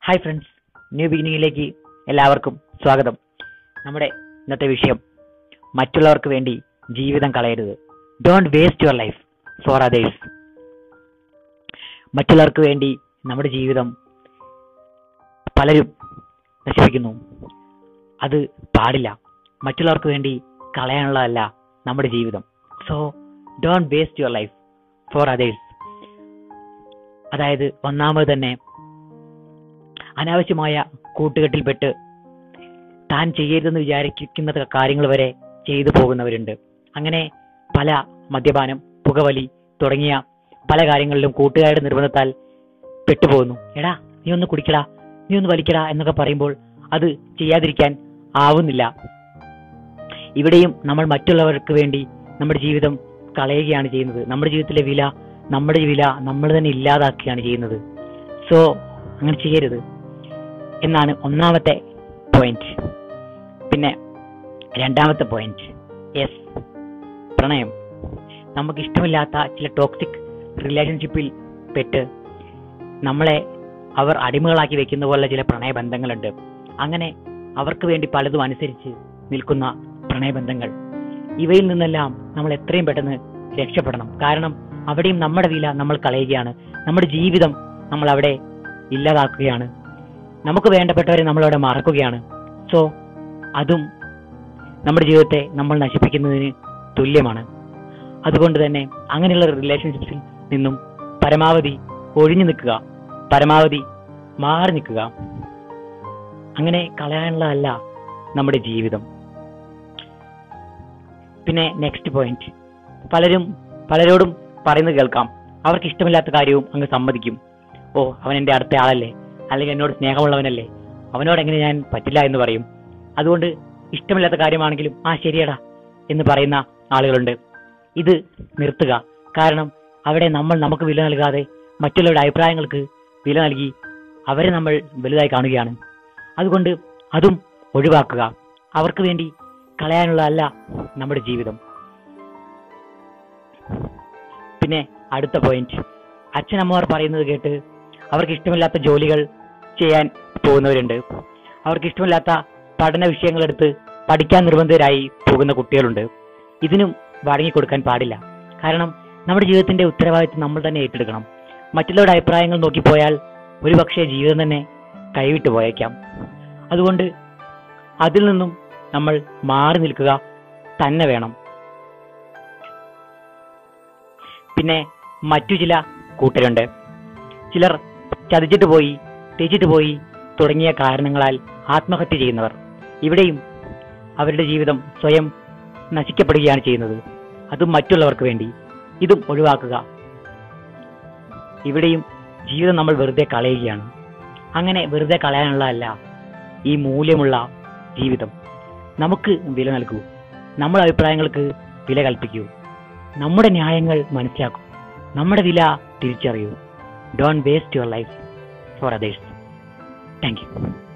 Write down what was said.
hi friends new ബിഗിനിങ്ങിലേക്ക് എല്ലാവർക്കും സ്വാഗതം നമ്മുടെ ഇന്നത്തെ വിഷയം മറ്റുള്ളവർക്ക് വേണ്ടി ജീവിതം കളയരുത് don't waste your life for others മറ്റുള്ളവർക്ക് വേണ്ടി നമ്മുടെ ജീവിതം പലരും നശിപ്പിക്കുന്നു അത് പാടില്ല മറ്റുള്ളവർക്ക് വേണ്ടി കളയാനുള്ളതല്ല നമ്മുടെ ജീവിതം so don't waste your life for others അതായത് ഒന്നാമത് തന്നെ അനാവശ്യമായ കൂട്ടുകെട്ടിൽപ്പെട്ട് താൻ ചെയ്യരുതെന്ന് വിചാരിക്കുന്ന കാര്യങ്ങൾ വരെ ചെയ്തു പോകുന്നവരുണ്ട് അങ്ങനെ പല മദ്യപാനം പുകവലി തുടങ്ങിയ പല കാര്യങ്ങളിലും കൂട്ടുകാരുടെ നിർബന്ധത്താൽ പെട്ടുപോകുന്നു എടാ നീ ഒന്ന് കുടിക്കടാ നീ ഒന്ന് വലിക്കടാ എന്നൊക്കെ പറയുമ്പോൾ അത് ചെയ്യാതിരിക്കാൻ ആവുന്നില്ല ഇവിടെയും നമ്മൾ മറ്റുള്ളവർക്ക് വേണ്ടി നമ്മുടെ ജീവിതം കളയുകയാണ് ചെയ്യുന്നത് നമ്മുടെ ജീവിതത്തിലെ വില നമ്മുടെ വില നമ്മൾ തന്നെ ഇല്ലാതാക്കുകയാണ് ചെയ്യുന്നത് സോ അങ്ങനെ ചെയ്യരുത് എന്നാണ് ഒന്നാമത്തെ പോയിന്റ് പിന്നെ രണ്ടാമത്തെ പോയിന്റ് യെസ് പ്രണയം നമുക്ക് ഇഷ്ടമില്ലാത്ത ചില ടോക്സിക് റിലേഷൻഷിപ്പിൽ പെട്ട് നമ്മളെ അവർ അടിമകളാക്കി വെക്കുന്ന പോലെ ചില പ്രണയബന്ധങ്ങളുണ്ട് അങ്ങനെ അവർക്ക് വേണ്ടി പലതും അനുസരിച്ച് നിൽക്കുന്ന പ്രണയബന്ധങ്ങൾ ഇവയിൽ നിന്നെല്ലാം നമ്മൾ എത്രയും പെട്ടെന്ന് രക്ഷപ്പെടണം കാരണം അവിടെയും നമ്മുടെ വില നമ്മൾ കളയുകയാണ് നമ്മുടെ ജീവിതം നമ്മൾ അവിടെ ഇല്ലാതാക്കുകയാണ് നമുക്ക് വേണ്ടപ്പെട്ടവരെ നമ്മളവിടെ മറക്കുകയാണ് സോ അതും നമ്മുടെ ജീവിതത്തെ നമ്മൾ നശിപ്പിക്കുന്നതിന് തുല്യമാണ് അതുകൊണ്ട് തന്നെ അങ്ങനെയുള്ള റിലേഷൻഷിപ്സിൽ നിന്നും പരമാവധി ഒഴിഞ്ഞു നിൽക്കുക പരമാവധി മാറി നിൽക്കുക അങ്ങനെ കളയാനുള്ളതല്ല നമ്മുടെ ജീവിതം പിന്നെ നെക്സ്റ്റ് പോയിന്റ് പലരും പലരോടും പറയുന്നത് കേൾക്കാം അവർക്ക് ഇഷ്ടമില്ലാത്ത കാര്യവും അങ്ങ് സമ്മതിക്കും ഓ അവൻ എന്റെ അടുത്ത ആളല്ലേ അല്ലെങ്കിൽ എന്നോട് സ്നേഹമുള്ളവനല്ലേ അവനോട് എങ്ങനെ ഞാൻ പറ്റില്ല എന്ന് പറയും അതുകൊണ്ട് ഇഷ്ടമില്ലാത്ത കാര്യമാണെങ്കിലും ആ ശരിയടാ എന്ന് പറയുന്ന ആളുകളുണ്ട് ഇത് നിർത്തുക കാരണം അവിടെ നമ്മൾ നമുക്ക് വില നൽകാതെ മറ്റുള്ളവരുടെ അഭിപ്രായങ്ങൾക്ക് വില നൽകി അവരെ നമ്മൾ വലുതായി കാണുകയാണ് അതുകൊണ്ട് അതും ഒഴിവാക്കുക അവർക്ക് വേണ്ടി കളയാനുള്ളതല്ല നമ്മുടെ ജീവിതം പിന്നെ അടുത്ത പോയിന്റ് അച്ഛനമ്മമാർ പറയുന്നത് കേട്ട് അവർക്ക് ഇഷ്ടമില്ലാത്ത ജോലികൾ ചെയ്യാൻ പോകുന്നവരുണ്ട് അവർക്ക് ഇഷ്ടമില്ലാത്ത പഠന വിഷയങ്ങളെടുത്ത് പഠിക്കാൻ നിർബന്ധിതരായി പോകുന്ന കുട്ടികളുണ്ട് ഇതിനും വഴങ്ങിക്കൊടുക്കാൻ പാടില്ല കാരണം നമ്മുടെ ജീവിതത്തിന്റെ ഉത്തരവാദിത്വം നമ്മൾ തന്നെ ഏറ്റെടുക്കണം മറ്റുള്ളവരുടെ അഭിപ്രായങ്ങൾ നോക്കിപ്പോയാൽ ഒരുപക്ഷെ ജീവിതം തന്നെ കൈവിട്ടു പോയേക്കാം അതുകൊണ്ട് അതിൽ നിന്നും നമ്മൾ മാറി നിൽക്കുക തന്നെ വേണം പിന്നെ മറ്റു ചില കൂട്ടരുണ്ട് ചിലർ ചതിച്ചിട്ട് പോയി തെച്ചിട്ട് പോയി തുടങ്ങിയ കാരണങ്ങളാൽ ആത്മഹത്യ ചെയ്യുന്നവർ ഇവിടെയും അവരുടെ ജീവിതം സ്വയം നശിക്കപ്പെടുകയാണ് ചെയ്യുന്നത് അതും മറ്റുള്ളവർക്ക് വേണ്ടി ഇതും ഒഴിവാക്കുക ഇവിടെയും ജീവിതം നമ്മൾ വെറുതെ കളയുകയാണ് അങ്ങനെ വെറുതെ കളയാനുള്ളതല്ല ഈ മൂല്യമുള്ള ജീവിതം നമുക്ക് വില നൽകൂ നമ്മുടെ അഭിപ്രായങ്ങൾക്ക് വില കൽപ്പിക്കൂ നമ്മുടെ ന്യായങ്ങൾ മനസ്സിലാക്കൂ നമ്മുടെ വില തിരിച്ചറിയൂ don't waste your life for others thank U